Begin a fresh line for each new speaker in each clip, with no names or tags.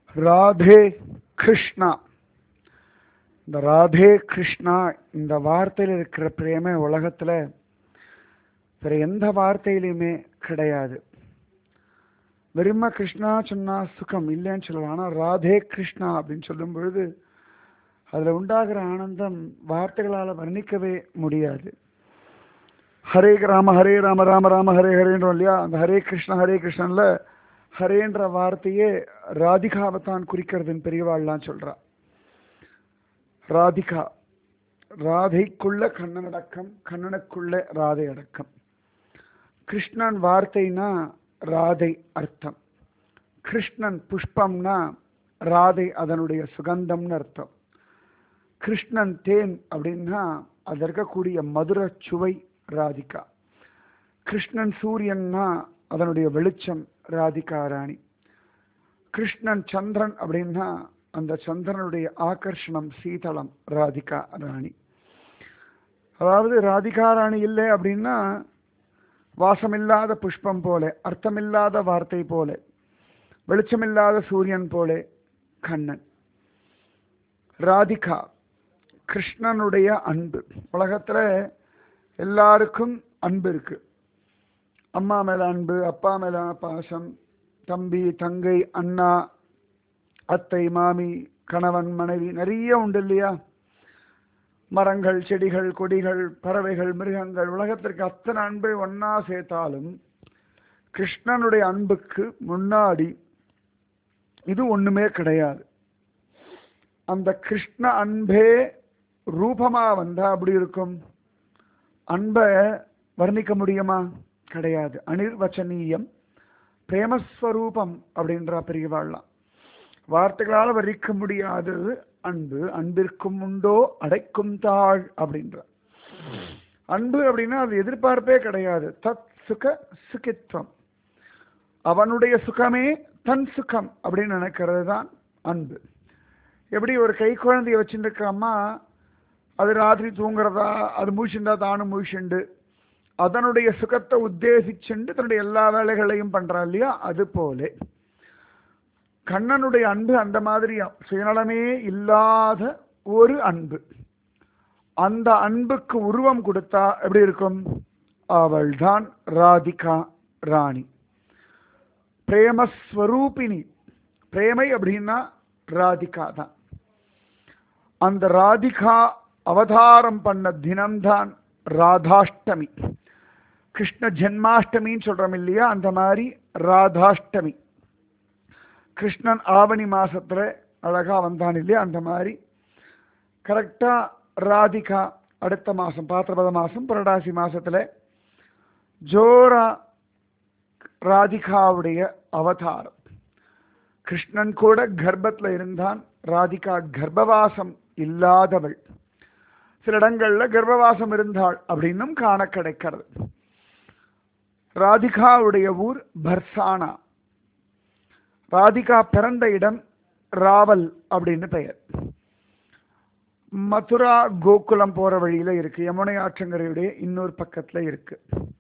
ராதே கிருஷ்ணா இந்த ராதே கிருஷ்ணா இந்த வார்த்தையில் இருக்கிற பிரேம உலகத்துல வேற எந்த வார்த்தையிலையுமே கிடையாது வெறும கிருஷ்ணா சொன்னா சுகம் இல்லைன்னு சொல்லலாம் ஆனா ராதே கிருஷ்ணா அப்படின்னு சொல்லும் பொழுது அதுல உண்டாகிற ஆனந்தம் வார்த்தைகளால வர்ணிக்கவே முடியாது ஹரே ராம ஹரே ராம ராம ராம ஹரே ஹரேன்றோம் இல்லையா அந்த ஹரே கிருஷ்ணா ஹரே கிருஷ்ணன்ல ஹரேன்ற வார்த்தையே ராதிகாவை தான் குறிக்கிறதுன்னு பெரியவாள்லாம் சொல்றா ராதிகா ராதைக்குள்ள கண்ணன் அடக்கம் கண்ணனுக்குள்ள ராதை அடக்கம் கிருஷ்ணன் வார்த்தைனா ராதை அர்த்தம் கிருஷ்ணன் புஷ்பம்னா ராதை அதனுடைய சுகந்தம்னு அர்த்தம் கிருஷ்ணன் தேன் அப்படின்னா அது இருக்கக்கூடிய மதுர சுவை ராதிகா கிருஷ்ணன் சூரியன்னா அதனுடைய வெளிச்சம் ராதிகா ராணி கிருஷ்ணன் சந்திரன் அப்படின்னா அந்த சந்திரனுடைய ஆகர்ஷணம் சீதளம் ராதிகா ராணி அதாவது ராதிகா ராணி இல்லை அப்படின்னா வாசமில்லாத புஷ்பம் போல அர்த்தமில்லாத வார்த்தை போல வெளிச்சமில்லாத சூரியன் போல கண்ணன் ராதிகா கிருஷ்ணனுடைய அன்பு உலகத்துல எல்லாருக்கும் அன்பு இருக்கு அம்மா மேல அன்பு அப்பா மேல பாசம் தம்பி தங்கை அண்ணா அத்தை மாமி கணவன் மனைவி நிறைய உண்டு இல்லையா மரங்கள் செடிகள் கொடிகள் பறவைகள் மிருகங்கள் உலகத்திற்கு அத்தனை அன்பை ஒன்னா சேர்த்தாலும் கிருஷ்ணனுடைய அன்புக்கு முன்னாடி இது ஒண்ணுமே கிடையாது அந்த கிருஷ்ண அன்பே ரூபமா வந்தா அப்படி இருக்கும் அன்பை வர்ணிக்க முடியுமா கிடையாது அனிர்வச்சனீயம் பிரேமஸ்வரூபம் அப்படின்ற பெரியவாழ்லாம் வார்த்தைகளால் வர்ணிக்க முடியாதது அன்பு அன்பிற்கும் உண்டோ அடைக்கும் தாழ் அப்படின்ற அன்பு அப்படின்னா அது எதிர்பார்ப்பே கிடையாது தத் சுக சுகித்வம் அவனுடைய சுகமே தன் சுகம் அப்படின்னு நினைக்கிறது தான் அன்பு எப்படி ஒரு கை குழந்தைய வச்சுருக்க அம்மா அது ராத்திரி தூங்குறதா அது முழிச்சுண்டா தானும் முழிச்சுண்டு அதனுடைய சுகத்தை உத்தேசிச்சுண்டு தன்னுடைய எல்லா வேலைகளையும் பண்றா இல்லையா அது போல கண்ணனுடைய அன்பு அந்த மாதிரி சுயநலமே இல்லாத ஒரு அன்பு அந்த அன்புக்கு உருவம் கொடுத்தா எப்படி இருக்கும் அவள் தான் ராதிகா ராணி பிரேமஸ்வரூபிணி பிரேமை அப்படின்னா ராதிகா தான் அந்த ராதிகா அவதாரம் பண்ண தினம்தான் ராதாஷ்டமி கிருஷ்ண ஜென்மாஷ்டமின்னு சொல்றோம் இல்லையா அந்த மாதிரி ராதாஷ்டமி கிருஷ்ணன் ஆவணி மாசத்துல அழகா வந்தான் இல்லையா அந்த மாதிரி கரெக்டா ராதிகா அடுத்த மாசம் பாத்திரபத மாசம் புரடாசி மாசத்துல ஜோரா ராதிகாவுடைய அவதாரம் கிருஷ்ணன் கூட கர்ப்பத்துல இருந்தான் ராதிகா கர்ப்பவாசம் இல்லாதவள் சில இடங்கள்ல கர்ப்பவாசம் இருந்தாள் அப்படின்னும் காண கிடைக்கிறது ராதிகாவுடைய ஊர் பர்சானா ராதிகா பிறந்த இடம் ராவல் அப்படின்னு பெயர் மதுரா கோகுலம் போற வழியில இருக்கு யமுனை ஆற்றங்கரையுடைய இன்னொரு பக்கத்துல இருக்கு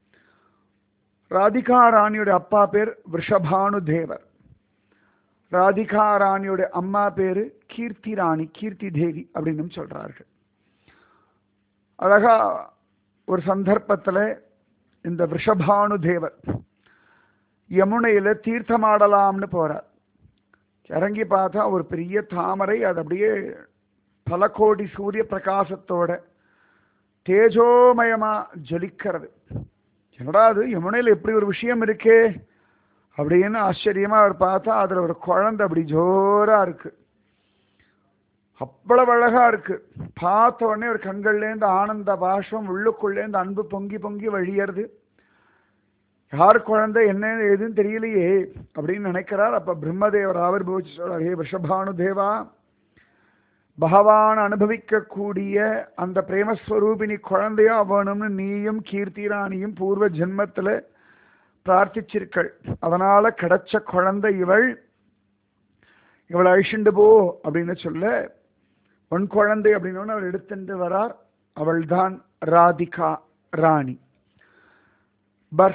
ராதிகா ராணியோட அப்பா பேர் விஷபானு தேவர் ராதிகா ராணியோட அம்மா பேரு கீர்த்தி ராணி கீர்த்தி தேவி அப்படின்னு சொல்றார்கள் அழகா ஒரு சந்தர்ப்பத்துல இந்த விஷபானு தேவர் யமுனையில தீர்த்தமாடலாம்னு போறார் இறங்கி பார்த்தா ஒரு பெரிய தாமரை அது அப்படியே பல கோடி சூரிய பிரகாசத்தோட தேஜோமயமா ஜொலிக்கிறது என்னடா அது யமுனையில் இப்படி ஒரு விஷயம் இருக்கே அப்படின்னு ஆச்சரியமா அவர் பார்த்தா அதுல ஒரு குழந்தை அப்படி ஜோரா இருக்கு அவ்வளவு அழகா இருக்கு பார்த்த உடனே ஒரு கண்கள்லேருந்து ஆனந்த பாஷம் உள்ளுக்குள்ளேருந்து அன்பு பொங்கி பொங்கி வழியறது யார் குழந்தை என்ன ஏதுன்னு தெரியலையே அப்படின்னு நினைக்கிறார் அப்ப பிரம்மதேவர் ஆவிர்பவிச்சு சொல்றார் ஹே விஷபானு தேவா பகவான் அனுபவிக்கக்கூடிய அந்த பிரேமஸ்வரூபினி குழந்தையா வேணும்னு நீயும் கீர்த்திராணியும் பூர்வ ஜென்மத்துல பிரார்த்திச்சிருக்கள் அதனால கிடைச்ச குழந்தை இவள் இவளை அழிச்சுண்டு போ அப்படின்னு சொல்ல உன் குழந்தை அப்படின்னு அவர் எடுத்துட்டு வரார் அவள் தான் ராதிகா ராணி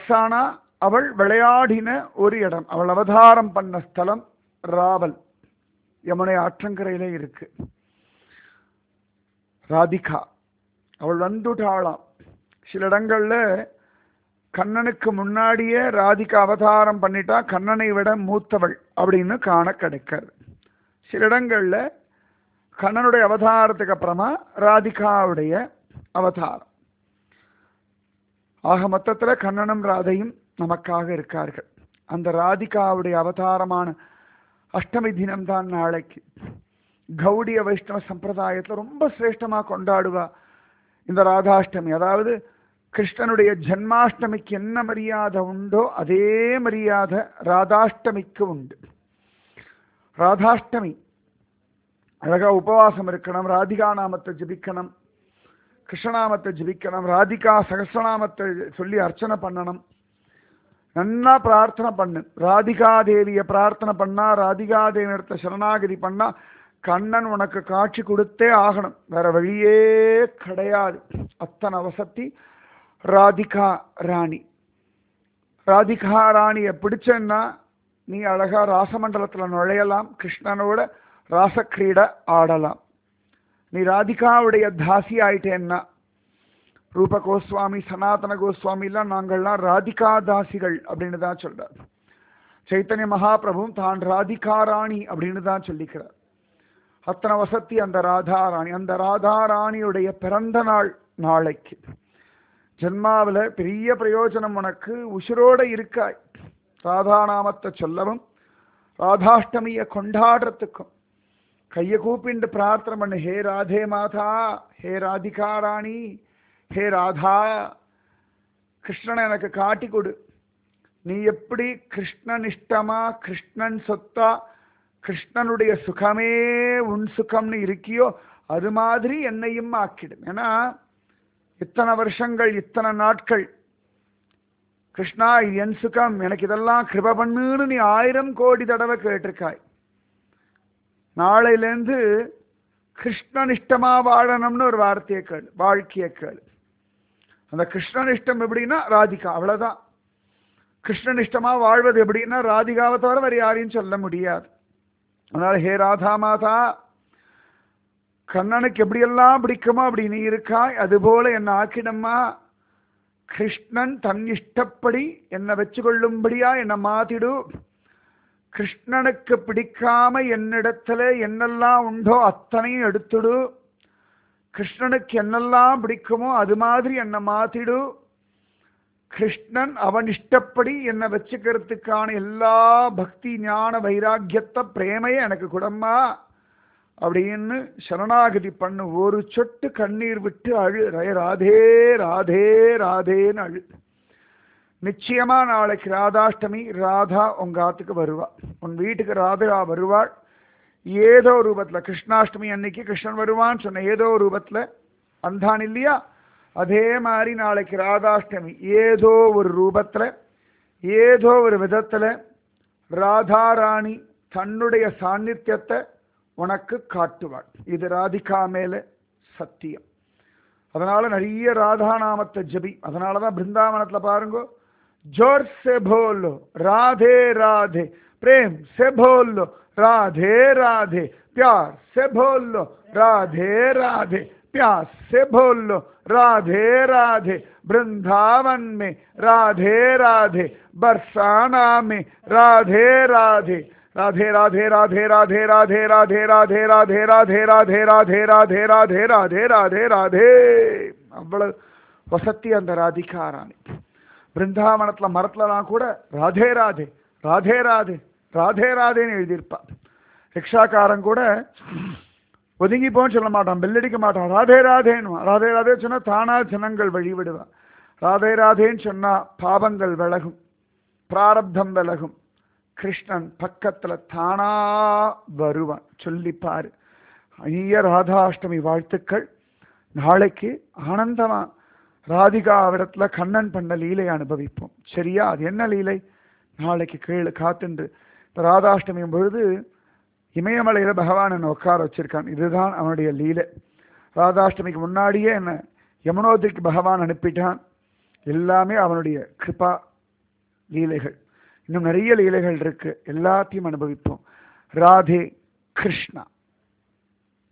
பர்சானா அவள் விளையாடின ஒரு இடம் அவள் அவதாரம் பண்ண ஸ்தலம் ராவல் யமுனை ஆற்றங்கரையிலே இருக்கு ராதிகா அவள் வந்துட்டாளாம் சில இடங்கள்ல கண்ணனுக்கு முன்னாடியே ராதிகா அவதாரம் பண்ணிட்டா கண்ணனை விட மூத்தவள் அப்படின்னு காண கிடைக்கிறது சில இடங்கள்ல கண்ணனுடைய அவதாரத்துக்கு அப்புறமா ராதிகாவுடைய அவதாரம் ஆக மொத்தத்துல கண்ணனும் ராதையும் நமக்காக இருக்கார்கள் அந்த ராதிகாவுடைய அவதாரமான அஷ்டமி தினம்தான் நாளைக்கு கௌடிய வைஷ்ணவ சம்பிரதாயத்துல ரொம்ப சிரேஷ்டமா கொண்டாடுவா இந்த ராதாஷ்டமி அதாவது கிருஷ்ணனுடைய ஜன்மாஷ்டமிக்கு என்ன மரியாதை உண்டோ அதே மரியாதை ராதாஷ்டமிக்கு உண்டு ராதாஷ்டமி அழகா உபவாசம் இருக்கணும் ராதிகா நாமத்தை ஜபிக்கணும் கிருஷ்ணநாமத்தை ஜபிக்கணும் ராதிகா சகசிரநாமத்தை சொல்லி அர்ச்சனை பண்ணணும் நன்னா பிரார்த்தனை பண்ணு ராதிகா தேவியை பிரார்த்தனை பண்ணா ராதிகா தேவி இடத்த சரணாகதி பண்ணா கண்ணன் உனக்கு காட்சி கொடுத்தே ஆகணும் வேற வழியே கிடையாது அத்தனை வசத்தி ராதிகா ராணி ராதிகா ராணியை பிடிச்சன்னா நீ அழகா ராசமண்டலத்துல நுழையலாம் கிருஷ்ணனோட ராசக்கிரீட ஆடலாம் நீ ராதிகாவுடைய தாசி ஆயிட்டேன்னா ரூப கோஸ்வாமி சனாதன கோஸ்வாமி எல்லாம் நாங்கள்லாம் ராதிகா தாசிகள் அப்படின்னு தான் சொல்றார் சைத்தன்ய மகாபிரபுவும் தான் ராதிகா ராணி அப்படின்னு தான் சொல்லிக்கிறார் அத்தனை வசதி அந்த ராதா ராணி அந்த ராதா ராணியுடைய பிறந்த நாள் நாளைக்கு ஜென்மாவில் பெரிய பிரயோஜனம் உனக்கு உசிரோட இருக்காய் ராதா நாமத்தை சொல்லவும் ராதாஷ்டமியை கொண்டாடுறதுக்கும் கையை கூப்பிண்டு பிரார்த்தனை பண்ணு ஹே ராதே மாதா ஹே ராதிகா ராணி ஹே ராதா கிருஷ்ணனை எனக்கு காட்டி கொடு நீ எப்படி கிருஷ்ணனிஷ்டமா கிருஷ்ணன் சொத்தா கிருஷ்ணனுடைய சுகமே உன் சுகம்னு இருக்கியோ அது மாதிரி என்னையும் ஆக்கிடும் ஏன்னா இத்தனை வருஷங்கள் இத்தனை நாட்கள் கிருஷ்ணா இது என் சுகம் எனக்கு இதெல்லாம் கிருப பண்ணுன்னு நீ ஆயிரம் கோடி தடவை கேட்டிருக்காய் நாளையிலேருந்து கிருஷ்ணனிஷ்டமா வாழணும்னு ஒரு வார்த்தையை கேளு வாழ்க்கையை கேளு அந்த கிருஷ்ணனிஷ்டம் எப்படின்னா ராதிகா அவ்வளவுதான் கிருஷ்ணனிஷ்டமா வாழ்வது எப்படின்னா ராதிகாவை தவிர வேறு யாரையும் சொல்ல முடியாது அதனால ஹே ராதா மாதா கண்ணனுக்கு எப்படியெல்லாம் பிடிக்குமோ அப்படி நீ இருக்காய் அதுபோல என்ன ஆக்கிடம்மா கிருஷ்ணன் தன் இஷ்டப்படி என்னை வச்சு கொள்ளும்படியா என்னை மாத்திடு கிருஷ்ணனுக்கு பிடிக்காம என்னிடத்துல என்னெல்லாம் உண்டோ அத்தனையும் எடுத்துடு கிருஷ்ணனுக்கு என்னெல்லாம் பிடிக்குமோ அது மாதிரி என்னை மாத்திடு கிருஷ்ணன் அவன் இஷ்டப்படி என்னை வச்சுக்கிறதுக்கான எல்லா பக்தி ஞான வைராக்கியத்தை பிரேமையை எனக்கு குடம்மா அப்படின்னு சரணாகதி பண்ணு ஒரு சொட்டு கண்ணீர் விட்டு அழு ரே- ராதே ராதே ராதேன்னு அழு நிச்சயமா நாளைக்கு ராதாஷ்டமி ராதா உங்க ஆத்துக்கு வருவா உன் வீட்டுக்கு ராதா வருவாள் ஏதோ ரூபத்துல கிருஷ்ணாஷ்டமி அன்னைக்கு கிருஷ்ணன் வருவான்னு சொன்ன ஏதோ ரூபத்துல அந்தான் இல்லையா அதே மாதிரி நாளைக்கு ராதாஷ்டமி ஏதோ ஒரு ரூபத்துல ஏதோ ஒரு விதத்துல ராதாராணி தன்னுடைய சாநித்தியத்தை உனக்கு காட்டுவாள் இது ராதிகா மேல சத்தியம் அதனால நிறைய ராதா நாமத்தை ஜபி அதனாலதான் பிருந்தாவனத்துல பாருங்க जोर से बोलो राधे राधे प्रेम से बोलो राधे राधे प्यार से बोलो राधे राधे प्यास से बोलो राधे राधे वृंदावन में राधे राधे बरसाना में राधे राधे राधे राधे राधे राधे राधे राधे राधे राधे राधे राधे राधे राधे राधे राधे राधे राधे அவ்வளவு வசத்தி அந்த ராதிகா ராணி பிருந்தாவனத்துல மரத்துலலாம் கூட ராதே ராதே ராதே ராதே ராதே ராதேன்னு எழுதியிருப்பா ரிக்ஷாக்காரன் கூட ஒதுங்கி போன்னு சொல்ல மாட்டான் பெல்லடிக்க மாட்டான் ராதே ராதேன்னு ராதே ராதே சொன்னா தானா ஜனங்கள் வழிவிடுவான் ராதே ராதேன்னு சொன்னா பாவங்கள் விலகும் பிராரப்தம் விலகும் கிருஷ்ணன் பக்கத்துல தானா வருவான் சொல்லிப்பாரு ஐய ராதாஷ்டமி வாழ்த்துக்கள் நாளைக்கு ஆனந்தமா ராதிகாவிடத்துல கண்ணன் பண்ண லீலை அனுபவிப்போம் சரியா அது என்ன லீலை நாளைக்கு கீழே காத்துண்டு இப்ப ராதாஷ்டமியும் பொழுது இமயமலையில பகவான் என்னை உட்கார வச்சிருக்கான் இதுதான் அவனுடைய லீலை ராதாஷ்டமிக்கு முன்னாடியே என்ன யமுனோத்திரிக்கு பகவான் அனுப்பிட்டான் எல்லாமே அவனுடைய கிருபா லீலைகள் இன்னும் நிறைய லீலைகள் இருக்கு எல்லாத்தையும் அனுபவிப்போம் ராதே கிருஷ்ணா